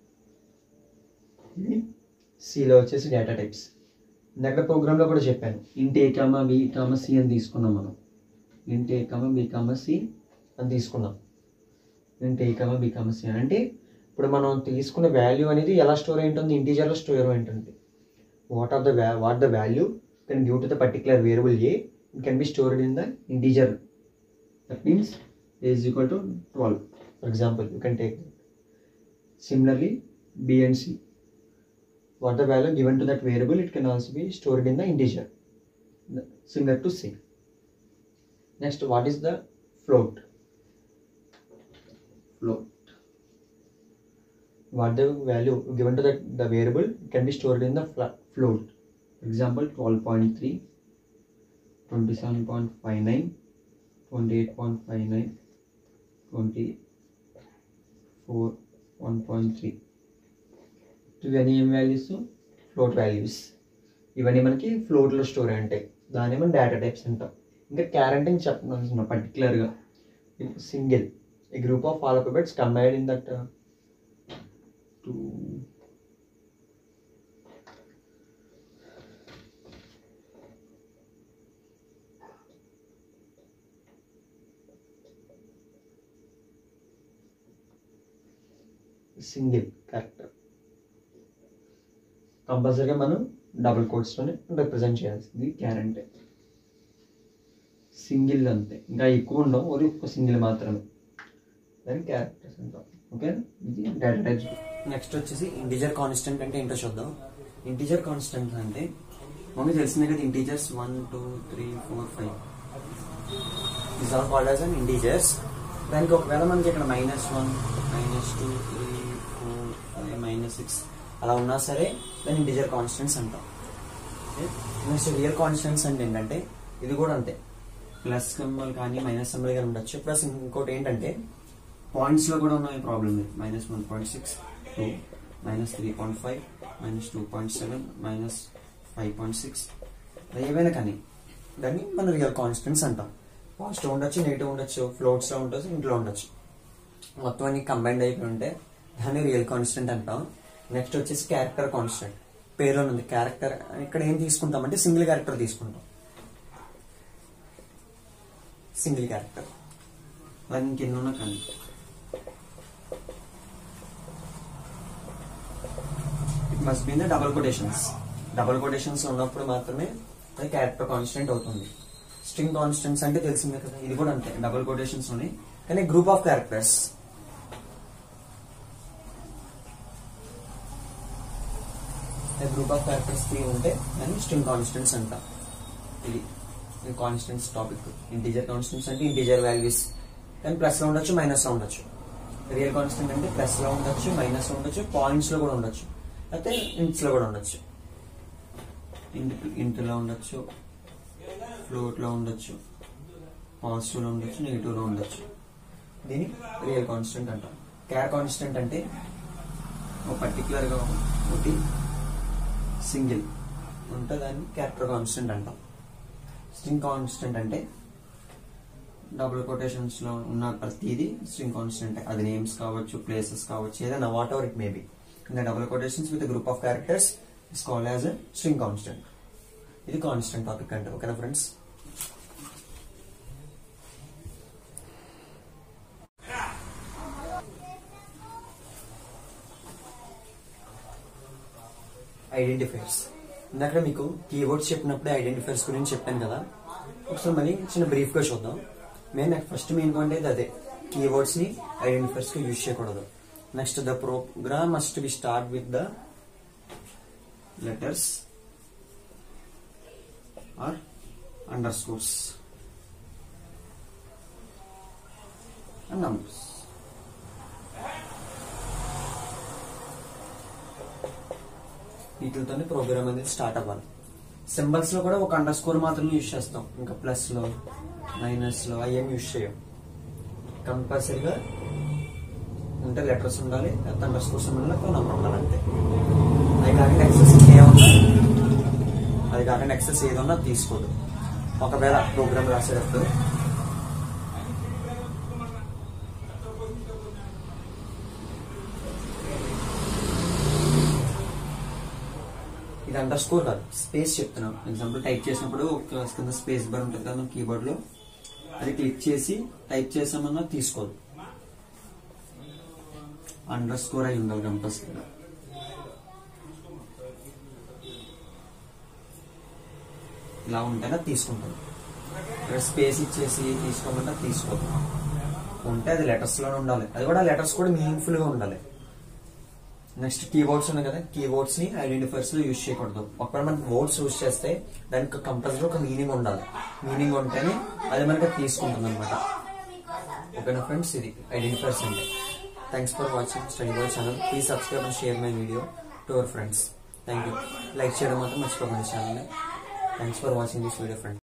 ఇవి సిలో వచ్చేసి డేటా టైప్స్ ఇందాక ప్రోగ్రాంలో కూడా చెప్పాను int A comma B comma C అని తీసుకున్నాం మనం int A comma B comma C అని తీసుకున్నాం int A comma B comma C అంటే ఇప్పుడు మనం తీసుకున్న వాల్యూ అనేది ఎలా స్టోర్ అయి ఉంటుంది ఇంటీజర్లో స్టోర్ అయి ఉంటుంది what of the what the value can give to the particular variable A it can be stored in the integer that means A is equal to twelve for example you can take similarly b and c what the value given to that variable it can also be stored in the integer The- similar to c next what is the float float what the value given to that the variable can be stored in the fla- float example 12.3 27.59 28.59 24 one point three ఇవన్నీ ఏం values float values ఇవన్నీ మనకి ఫ్లోట్లో store అయి ఉంటాయి దాన్ని మనం data types అంటాం ఇంకా క్యారెంట్ అని చెప్పను పర్టికులర్గా single A group of alphabets combined in that to single character కంపల్సరీగా మనం డబుల్ కోట్స్తోనే రిప్రజెంట్ చేయాల్సింది క్యారెంట్ సింగిల్ అంతే ఇంకా ఎక్కువ ఉండవు ఓన్లీ ఒక్క సింగిల్ మాత్రమే దాని క్యారెక్టర్స్ అంటాం ఓకే ఇది డేటా టైప్స్ నెక్స్ట్ వచ్చేసి ఇంటీజర్ కాన్స్టెంట్ అంటే ఏంటో చూద్దాం ఇంటీజర్ కాన్స్టెంట్ అంటే మనకి తెలిసిందే కదా integers one two three four five is all called as an integers దానికి ఒకవేళ మనకి ఇక్కడ minus one minus two three four five minus six అలా ఉన్నా సరే దాన్ని ఇంటీజర్ కాన్స్టెంట్స్ అంటాం నెక్స్ట్ రియల్ కాన్స్టెంట్స్ అంటే ఏంటంటే ఇది కూడా అంతే ప్లస్ సింబల్ కానీ మైనస్ సింబల్ కానీ ఉండొచ్చు ప్లస్ ఇంకోటి ఏంటంటే పాయింట్స్ లో కూడా ఉన్నాయి problem minus one point six two minus three point five minus two point seven minus five point six ఏవైనా కానీ దాన్ని మనం రియల్ కాన్స్టెంట్స్ అంటాం పాజిటివ్ ఉండొచ్చు నెగిటివ్ ఉండొచ్చు ఫ్లోట్స్ లో ఉండొచ్చు ఇంట్లో ఉండొచ్చు మొత్తం అన్ని కంబైండ్ అయిపోయి ఉంటే దాన్ని రియల్ కాన్స్టెంట్ అంటాం నెక్స్ట్ వచ్చేసి క్యారెక్టర్ కాన్స్టెంట్ పేరులో ఉంది క్యారెక్టర్ ఇక్కడ ఏం తీసుకుంటామంటే సింగిల్ క్యారెక్టర్ తీసుకుంటాం సింగిల్ క్యారెక్టర్ అది ఇంకెన్నున్నా కానీ it must be the double quotations double quotations ఉన్నప్పుడు మాత్రమే అది క్యారెక్టర్ కాన్స్టెంట్ అవుతుంది స్ట్రింగ్ కాన్స్టెంట్స్ అంటే తెలిసిందే కదా ఇది కూడా అంతే డబుల్ కొటేషన్స్ ఉన్నాయి కానీ group of characters group of characters three ఉంటే దాన్ని స్ట్రింగ్ కాన్స్టెంట్స్ అంట ఇది కాన్స్టెంట్స్ టాపిక్ ఇంటీజర్ కాన్స్టెంట్స్ అంటే ఇంటీజర్ వాల్యూస్ కానీ ప్లస్ లో ఉండొచ్చు మైనస్ లో ఉండొచ్చు రియల్ కాన్స్టెంట్ అంటే ప్లస్ లో ఉండొచ్చు మైనస్ లో ఉండొచ్చు పాయింట్స్ లో కూడా ఉండొచ్చు అయితే ఇంట్స్ లో కూడా ఉండొచ్చు ఇంట్ ఇంట్లో ఉండొచ్చు ఫ్లోట్ లో ఉండొచ్చు పాజిటివ్ లో ఉండొచ్చు నెగిటివ్ లో ఉండొచ్చు దీన్ని రియల్ కాన్స్టెంట్ అంటాం క్యార్ కాన్స్టెంట్ అంటే ఒక పర్టికులర్ గా ఒకటి సింగిల్ ఉంటే దాన్ని క్యారెక్టర్ కాన్స్టెంట్ అంటాం స్ట్రింగ్ కాన్స్టెంట్ అంటే డబుల్ కొటేషన్స్ లో ఉన్న ప్రతిదీ స్ట్రింగ్ కాన్స్టెంట్ అది నేమ్స్ కావచ్చు ప్లేసెస్ కావచ్చు ఏదైనా whatever it may be in the double quotations with group of characters is called as string constant ఇది కాన్స్టెంట్ టాపిక్ అంటే ఓకేనా ఫ్రెండ్స్ ఐడెంటిఫైర్స్ ఇందాక మీకు కీవర్డ్స్ చెప్పినప్పుడు ఐడెంటిఫైర్స్ గురించి చెప్పాను కదా ఒకసారి మళ్ళీ చిన్న బ్రీఫ్ గా చూద్దాం మెయిన్ నాకు ఫస్ట్ మెయిన్ పాయింట్ అయితే అదే కీవర్డ్స్ ని ఐడెంటిఫైర్స్ గా యూజ్ చేయకూడదు next the program must be start with the letters or underscores and numbers వీటితోనే ప్రోగ్రామ్ అనేది స్టార్ట్ అవ్వాలి సింబల్స్ లో కూడా ఒక అండర్ స్కోర్ మాత్రమే యూజ్ చేస్తాం ఇంకా ప్లస్ లో మైనస్ లో అయ్యేం యూజ్ చేయం కంపల్సరీగా ఉంటే లెటర్స్ ఉండాలి అండర్ స్కోర్స్ ఉండాలి ఒక నంబర్ ఉండాలి అంతే అది కాకుండా ఎక్సెస్ ఏమన్నా అది కాకుండా ఎక్సెస్ ఏదన్నా తీసుకోదు ఒకవేళ ప్రోగ్రామ్ రాసేటప్పుడు ఇది అండర్ స్కోర్ కాదు స్పేస్ చెప్తున్నాం ఎగ్జాంపుల్ టైప్ చేసినప్పుడు ఒక కింద స్పేస్ బార్ ఉంటుంది కదా మన కీబోర్డ్ లో అది క్లిక్ చేసి టైప్ చేసామన్నా తీసుకోదు అండర్ స్కోర్ అయి ఉండాలి కంపల్సరీగా ఇలా ఉంటేనే తీసుకుంటుంది ఇక్కడ స్పేస్ ఇచ్చేసి తీసుకోమంటే తీసుకోదు ఉంటే అది లెటర్స్ లోనే ఉండాలి అది కూడా లెటర్స్ కూడా మీనింగ్ఫుల్ గా ఉండాలి నెక్స్ట్ కీబోర్డ్స్ ఉన్నాయి కదా కీబోర్డ్స్ ని ఐడెంటిఫైర్స్ లో యూజ్ చేయకూడదు ఒకవేళ మనం వర్డ్స్ యూజ్ చేస్తే దానికి కంపల్సరీ ఒక మీనింగ్ ఉండాలి మీనింగ్ ఉంటేనే అది మనకి తీసుకుంటుంది అనమాట ఓకేనా ఫ్రెండ్స్ ఇది ఐడెంటిఫైర్స్ అంటే thanks for watching study boy channel please subscribe and share my video to our friends thank you like చేయడం మాత్రం మర్చిపోకండి channel thanks for watching this video friends